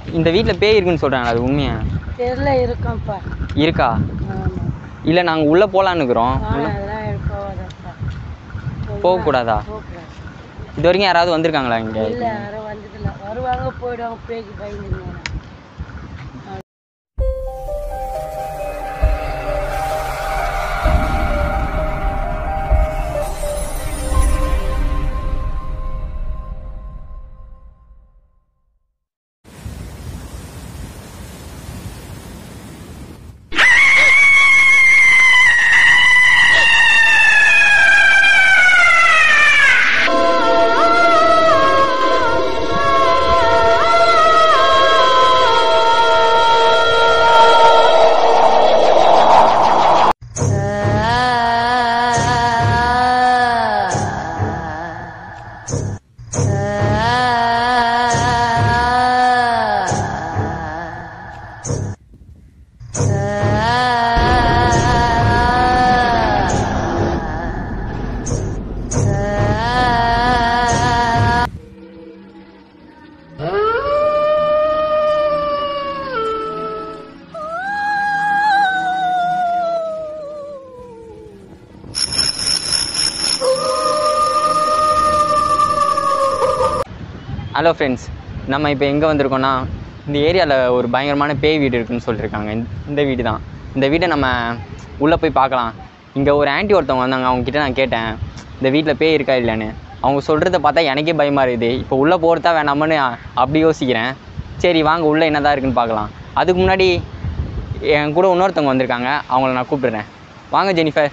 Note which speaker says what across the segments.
Speaker 1: இந்த வீட்டில் பேய் இருக்குன்னு சொல்கிறாங்க அது உண்மையா
Speaker 2: தெருல இருக்கோம்ப்பா
Speaker 1: இருக்கா
Speaker 2: ஆமாம்
Speaker 1: இல்லை நாங்கள் உள்ளே போகலான்னு இருக்கிறோம்
Speaker 2: ஆனால் அதெல்லாம் போகாதப்பா
Speaker 1: போகக்கூடாதா
Speaker 2: போகக்கூடாது
Speaker 1: இது வரைக்கும் யாராவது வந்திருக்காங்களா இங்கே
Speaker 2: இல்லை யாரும் வந்ததில்ல வருவாங்க போயிடுவாங்க பேய்க்கு பயந்துருவாங்க
Speaker 1: ஹலோ ஃப்ரெண்ட்ஸ் நம்ம இப்போ எங்கே வந்திருக்கோம்னா இந்த ஏரியாவில் ஒரு பயங்கரமான பேய் வீடு இருக்குன்னு சொல்லியிருக்காங்க இந்த- இந்த வீடு தான் இந்த வீட்டை நம்ம உள்ளே போய் பார்க்கலாம் இங்கே ஒரு ஆன்ட்டி ஒருத்தவங்க வந்தாங்க அவங்கக்கிட்ட நான் கேட்டேன் இந்த வீட்டில் பேய் இருக்கா இல்லைன்னு அவங்க சொல்கிறத பார்த்தா எனக்கே பயமாக இருக்குது இப்போ உள்ளே போகிறதா வேணாமான்னு அப்படி யோசிக்கிறேன் சரி வாங்க உள்ளே என்னதான் இருக்குன்னு பார்க்கலாம் அதுக்கு முன்னாடி என் கூட இன்னொருத்தவங்க வந்திருக்காங்க அவங்கள நான் கூப்பிடுறேன் வாங்க ஜெனிஃபர்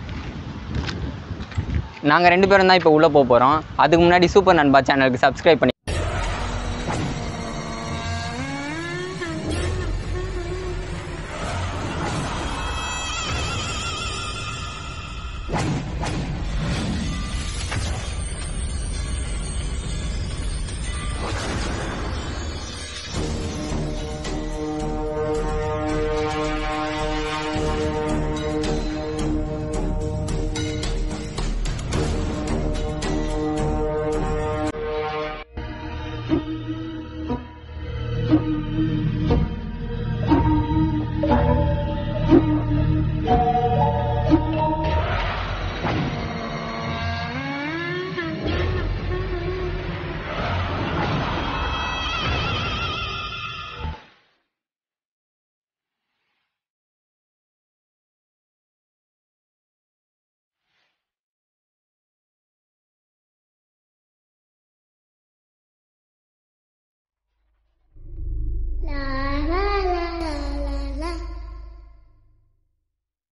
Speaker 1: நாங்கள் ரெண்டு பேரும் தான் இப்போ உள்ளே போக போகிறோம் அதுக்கு முன்னாடி சூப்பர் நண்பா சேனலுக்கு சப்ஸ்கிரைப் பண்ணி